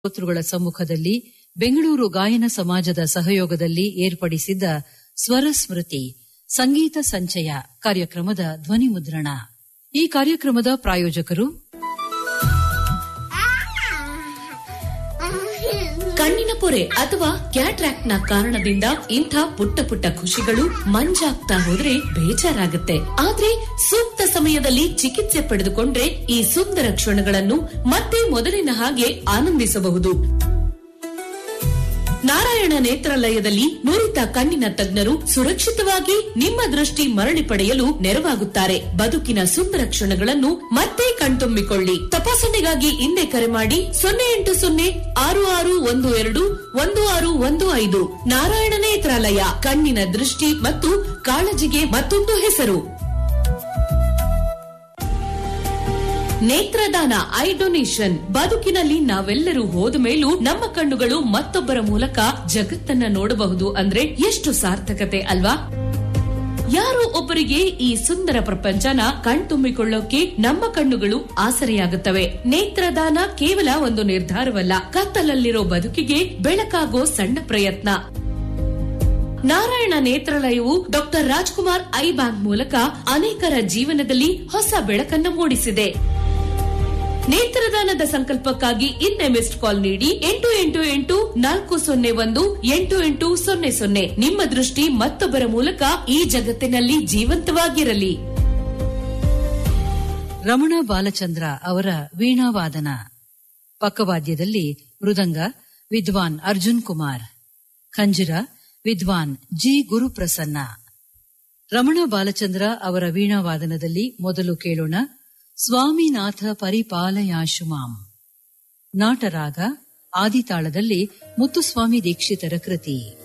ಶ್ರೋತೃಗಳ ಸಮ್ಮುಖದಲ್ಲಿ ಬೆಂಗಳೂರು ಗಾಯನ ಸಮಾಜದ ಸಹಯೋಗದಲ್ಲಿ ಏರ್ಪಡಿಸಿದ್ದ ಸ್ವರ ಸ್ಮೃತಿ ಸಂಗೀತ ಸಂಚಯ ಕಾರ್ಯಕ್ರಮದ ಧ್ವನಿ ಮುದ್ರಣ ಈ ಕಾರ್ಯಕ್ರಮದ ಪ್ರಾಯೋಜಕರು ಕಣ್ಣಿನ ಪೊರೆ ಅಥವಾ ಕ್ಯಾಟ್ರಾಕ್ಟ್ ನ ಕಾರಣದಿಂದ ಇಂಥ ಪುಟ್ಟ ಪುಟ್ಟ ಖುಷಿಗಳು ಮಂಜಾಗ್ತಾ ಹೋದ್ರೆ ಬೇಜಾರಾಗುತ್ತೆ ಆದ್ರೆ ಸೂಕ್ತ ಸಮಯದಲ್ಲಿ ಚಿಕಿತ್ಸೆ ಪಡೆದುಕೊಂಡ್ರೆ ಈ ಸುಂದರ ಕ್ಷಣಗಳನ್ನು ಮತ್ತೆ ಮೊದಲಿನ ಹಾಗೆ ಆನಂದಿಸಬಹುದು ನಾರಾಯಣ ನೇತ್ರಾಲಯದಲ್ಲಿ ನುರಿತ ಕಣ್ಣಿನ ತಜ್ಞರು ಸುರಕ್ಷಿತವಾಗಿ ನಿಮ್ಮ ದೃಷ್ಟಿ ಮರಳಿ ಪಡೆಯಲು ನೆರವಾಗುತ್ತಾರೆ ಬದುಕಿನ ಸುಂದರ ಕ್ಷಣಗಳನ್ನು ಮತ್ತೆ ಕಣ್ತುಂಬಿಕೊಳ್ಳಿ ತಪಾಸಣೆಗಾಗಿ ಹಿಂದೆ ಕರೆ ಮಾಡಿ ಸೊನ್ನೆ ಎಂಟು ಸೊನ್ನೆ ಆರು ಆರು ಒಂದು ಎರಡು ಒಂದು ಆರು ಒಂದು ಐದು ನಾರಾಯಣ ನೇತ್ರಾಲಯ ಕಣ್ಣಿನ ದೃಷ್ಟಿ ಮತ್ತು ಕಾಳಜಿಗೆ ಮತ್ತೊಂದು ಹೆಸರು ನೇತ್ರದಾನ ಐ ಡೊನೇಷನ್ ಬದುಕಿನಲ್ಲಿ ನಾವೆಲ್ಲರೂ ಹೋದ ಮೇಲೂ ನಮ್ಮ ಕಣ್ಣುಗಳು ಮತ್ತೊಬ್ಬರ ಮೂಲಕ ಜಗತ್ತನ್ನ ನೋಡಬಹುದು ಅಂದ್ರೆ ಎಷ್ಟು ಸಾರ್ಥಕತೆ ಅಲ್ವಾ ಯಾರೋ ಒಬ್ಬರಿಗೆ ಈ ಸುಂದರ ಪ್ರಪಂಚನ ಕಣ್ತುಂಬಿಕೊಳ್ಳೋಕೆ ನಮ್ಮ ಕಣ್ಣುಗಳು ಆಸರೆಯಾಗುತ್ತವೆ ನೇತ್ರದಾನ ಕೇವಲ ಒಂದು ನಿರ್ಧಾರವಲ್ಲ ಕತ್ತಲಲ್ಲಿರೋ ಬದುಕಿಗೆ ಬೆಳಕಾಗೋ ಸಣ್ಣ ಪ್ರಯತ್ನ ನಾರಾಯಣ ನೇತ್ರಾಲಯವು ಡಾಕ್ಟರ್ ರಾಜ್ಕುಮಾರ್ ಐ ಬ್ಯಾಂಕ್ ಮೂಲಕ ಅನೇಕರ ಜೀವನದಲ್ಲಿ ಹೊಸ ಬೆಳಕನ್ನು ಮೂಡಿಸಿದೆ ನೇತ್ರದಾನದ ಸಂಕಲ್ಪಕ್ಕಾಗಿ ಇನ್ನೆ ಮಿಸ್ಡ್ ಕಾಲ್ ನೀಡಿ ಎಂಟು ಎಂಟು ಎಂಟು ನಾಲ್ಕು ಸೊನ್ನೆ ಒಂದು ಎಂಟು ಎಂಟು ಸೊನ್ನೆ ಸೊನ್ನೆ ನಿಮ್ಮ ದೃಷ್ಟಿ ಮತ್ತೊಬ್ಬರ ಮೂಲಕ ಈ ಜಗತ್ತಿನಲ್ಲಿ ಜೀವಂತವಾಗಿರಲಿ ರಮಣ ಬಾಲಚಂದ್ರ ಅವರ ವೀಣಾವಾದನ ಪಕ್ಕವಾದ್ಯದಲ್ಲಿ ಮೃದಂಗ ವಿದ್ವಾನ್ ಅರ್ಜುನ್ ಕುಮಾರ್ ಖಂಜಿರ ವಿದ್ವಾನ್ ಜಿ ಗುರುಪ್ರಸನ್ನ ರಮಣ ಬಾಲಚಂದ್ರ ಅವರ ವೀಣಾವಾದನದಲ್ಲಿ ಮೊದಲು ಕೇಳೋಣ ಸ್ವಾಮಿನಾಥ ಪರಿಪಾಲಯಾಶುಮಾಂ ನಾಟರಾಗ ಆದಿತಾಳದಲ್ಲಿ ಮುತ್ತುಸ್ವಾಮಿ ದೀಕ್ಷಿತರ ಕೃತಿ